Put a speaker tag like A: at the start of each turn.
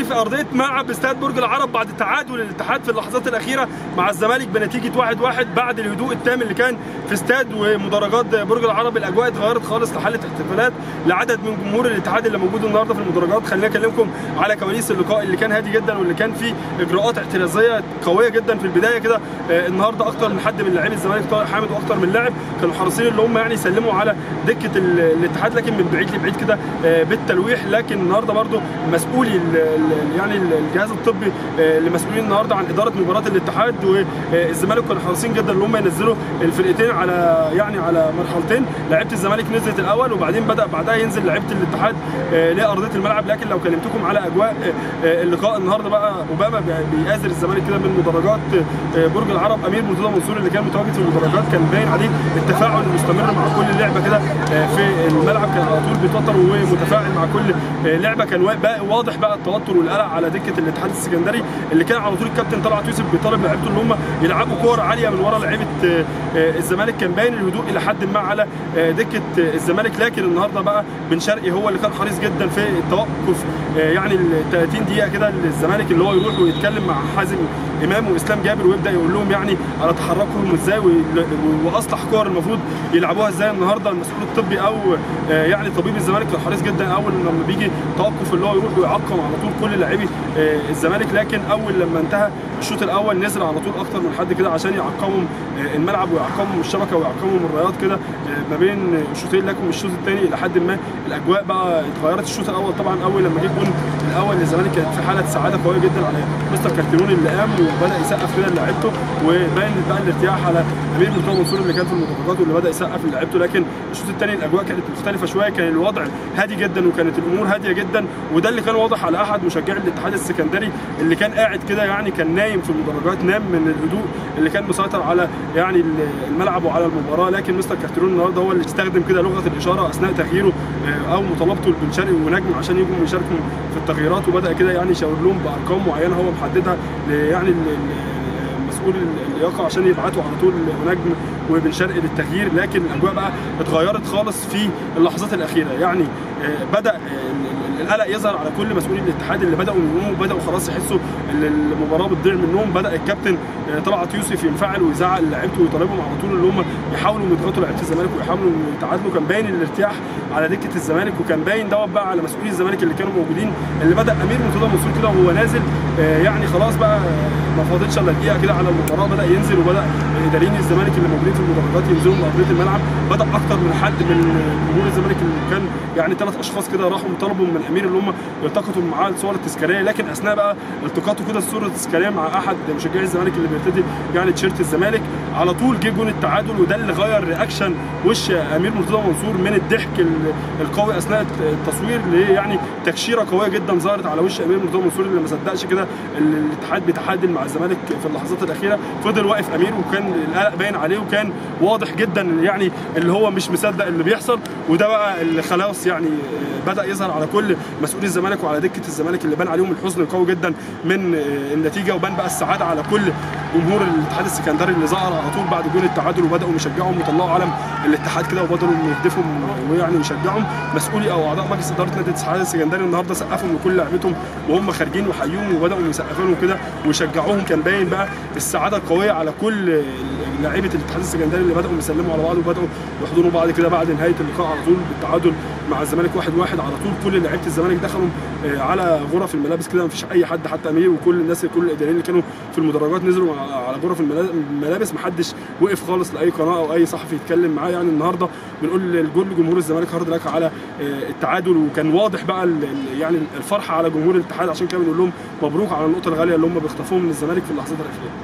A: دلوقتي في ارضيه ملعب استاد برج العرب بعد تعادل الاتحاد في اللحظات الاخيره مع الزمالك بنتيجه 1-1 واحد واحد بعد الهدوء التام اللي كان في استاد ومدرجات برج العرب الاجواء اتغيرت خالص لحاله احتفالات لعدد من جمهور الاتحاد اللي موجود النهارده في المدرجات خليني اكلمكم على كواليس اللقاء اللي كان هادي جدا واللي كان فيه اجراءات احترازيه قويه جدا في البدايه كده آه، النهارده اكتر من حد من لاعبي الزمالك طارق حامد واكتر من لاعب كانوا حريصين اللي هم يعني يسلموا على دكه ال- الاتحاد لكن من بعيد لبعيد كده آه، بالتلويح لكن النهارده برضو مسؤولي ال- ال- يعني ال- الجهاز الطبي آه، اللي مسؤولين النهارده عن اداره مباراه الاتحاد والزمالك كانوا حريصين جدا ان هم ينزلوا الفرقتين على يعني على مرحلتين لعيبه الزمالك نزلت الاول وبعدين بدا بعدها ينزل لعيبه الاتحاد آه، لارضيه الملعب لكن لو كلمتكم على اجواء آه، آه، اللقاء النهارده بقى اوباما بي- بيآزر الزمالك كده من مدرجات آه، برج العرب امير مرتضى منصور اللي كان متواجد في المدرجات كان باين عليه التفاعل المستمر مع كل لعبه كده آه، في الملعب كان على طول بيتوتر ومتفاعل مع كل آه، لعبه كان وا- بقى واضح بقى التوتر والقلق على دكه الاتحاد السكندري اللي كان على طول الكابتن طلعت يوسف بيطالب لعيبته ان هم يلعبوا كور عاليه من ورا لعيبه آه، آه، الزمالك كان باين الهدوء الى حد ما على آه، دكه آه، الزمالك لكن النهارده بقى بن شرقي هو اللي كان حريص جدا في التوقف آه، يعني ال 30 دقيقه كده للزمالك اللي هو يروح ويتكلم مع حازم امام واسلام جابر ويبدا يقول لهم يعني على تحركهم ازاي وي- واصلح كور المفروض يلعبوها ازاي النهارده المسؤول الطبي او آه، يعني طبيب الزمالك كان حريص جدا اول لما بيجي توقف اللي هو يروح ويعقم على طول كل لاعبي آه، الزمالك لكن اول لما انتهى الشوط الاول نزل على طول اكتر من حد كده عشان يعقمهم آه، الملعب ويعقمهم الشبكه ويعقمهم الرايات كده آه، ما بين الشوطين لكن الشوط الثاني الى حد ما الاجواء بقى اتغيرت الشوط الاول طبعا اول لما جه الجون الاول للزمالك كانت في حاله سعاده قويه جدا على مستر كارتيرون اللي قام وبدا يسقف كده لعيبته وباين بقى الارتياح على امير مرتضى منصور اللي كان في المدرجات واللي بدا يسقف لعيبته لكن الشوط الثاني الاجواء كانت مختلفه شويه كان الوضع هادي جدا وكانت الامور هاديه جدا وده اللي كان واضح على احد مشجعي الاتحاد السكندري اللي كان قاعد كده يعني كان نايم في المدرجات نام من الهدوء اللي كان مسيطر على يعني الملعب وعلى المباراه لكن مستر كارتيرون النهارده هو اللي استخدم كده لغه الاشاره اثناء تغييره آه، او مطالبته لبن شرقي ونجم عشان يجوا يشاركوا في التغييرات وبدا كده يعني يشاور لهم بارقام معينه هو محددها ل- يعني ال- ال- مسؤول اللياقه عشان يبعتوا على طول نجم وبن شرقي للتغيير لكن الاجواء بقى اتغيرت خالص في اللحظات الاخيره يعني آه، بدا آه، ال- ال- القلق يظهر على كل مسؤولي الاتحاد اللي بداوا يقوموا بداوا خلاص يحسوا ان المباراه بتضيع منهم بدا الكابتن آه، طلعت يوسف ينفعل ويزعق لعيبته ويطالبهم على طول ان هم يحاولوا يضغطوا لعيبه الزمالك ويحاولوا يتعادلوا كان باين الارتياح على دكه الزمالك وكان باين دوت بقى على مسؤولي الزمالك اللي كانوا موجودين اللي بدا امير مرتضى منصور كده وهو نازل آه، يعني خلاص بقى آه، ما فاضلش الا دقيقه كده على المباراه بدا ينزل وبدا اداريين الزمالك اللي موجودين في المدرجات ينزلوا من ارضيه الملعب بدا اكتر من حد من جمهور الزمالك اللي كان يعني ثلاث اشخاص كده راحوا طلبوا من الامير اللي هم يلتقطوا معاه الصور التذكاريه لكن اثناء بقى التقاطه كده الصوره التذكاريه مع احد مشجعي الزمالك اللي بيرتدي يعني تيشيرت الزمالك على طول جه جون التعادل وده اللي غير رياكشن وش امير مرتضى منصور من الضحك ال- القوي اثناء التصوير ل يعني تكشيره قويه جدا ظهرت على وش امير مرتضى منصور اللي ما صدقش كده ال- الاتحاد بيتعادل مع الزمالك في اللحظات الاخيره فضل واقف امير وكان القلق باين عليه وكان واضح جدا يعني اللي هو مش مصدق اللي بيحصل وده بقى اللي خلاص يعني آه، بدا يظهر على كل مسؤولي الزمالك وعلى دكه الزمالك اللي بان عليهم الحزن القوي جدا من آه، النتيجه وبان بقى السعاده على كل جمهور الاتحاد السكندري اللي ظهر على طول بعد جول التعادل وبداوا يشجعهم ويطلعوا علم الاتحاد كده وبداوا يهدفهم ويعني يشجعهم مسؤولي او اعضاء مجلس اداره نادي الاتحاد السكندري النهارده سقفهم لكل لعبتهم وهم خارجين وحيوهم وبداوا يسقفوا لهم كده ويشجعوهم كان باين بقى السعاده القويه على كل لعيبه الاتحاد السكندري اللي بداوا يسلموا على بعض وبداوا يحضنوا بعض كده بعد نهايه اللقاء على طول بالتعادل مع الزمالك واحد واحد على طول كل لعيبه الزمالك دخلوا آه، على غرف الملابس كده مفيش اي حد حتى امير وكل الناس كل الاداريين اللي كانوا في المدرجات نزلوا على على غرف الملا- الملابس محدش وقف خالص لاي قناه او اي صحفي يتكلم معاه يعني النهارده بنقول الجول لجمهور الزمالك هارد لك على آه، التعادل وكان واضح بقى ال- ال- يعني الفرحه على جمهور الاتحاد عشان كده بنقول لهم مبروك على النقطه الغاليه اللي هم بيخطفوها من الزمالك في اللحظات الاخيره